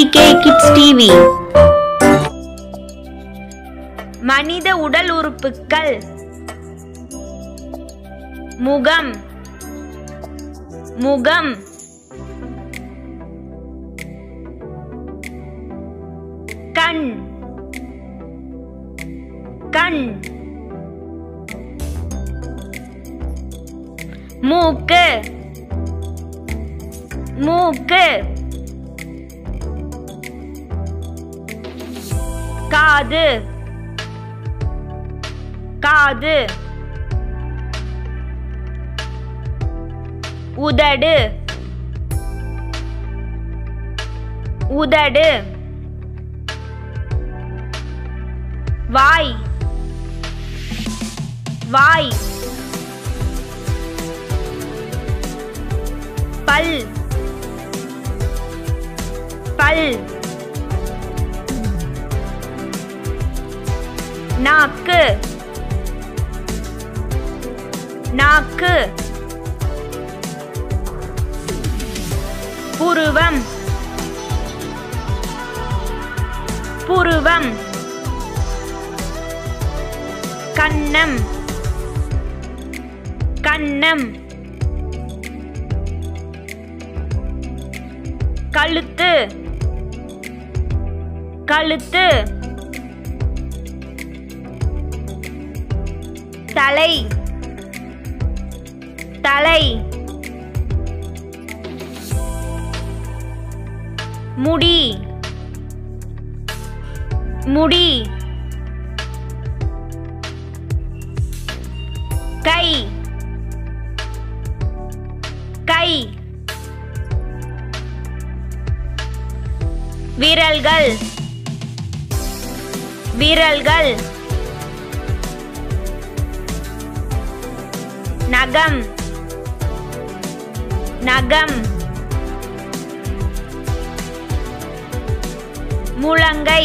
VK kids TV மனித உடல் உறுப்புக்கள் முகம் முகம் கண் கண் மூக்கு மூக்கு காது காது உதடு உதடு வாய் வாய் பல் பல் நாக்கு நாக்கு புருவம் புருவம் கன்னம் கன்னம் கழுத்து கழுத்து தலை தலை முடி முடி கை கை விரல்கள் விரல்கள் நகம் நகம் முழங்கை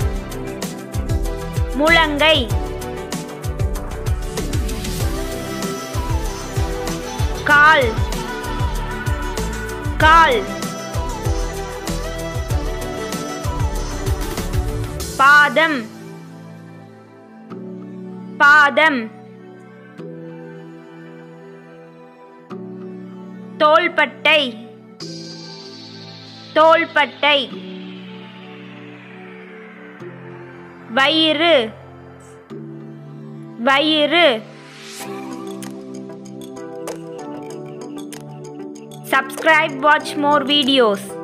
முழங்கை கால் கால் பாதம் பாதம் தோள்பட்டை தோள்பட்டை வயிறு வயிறு subscribe watch more videos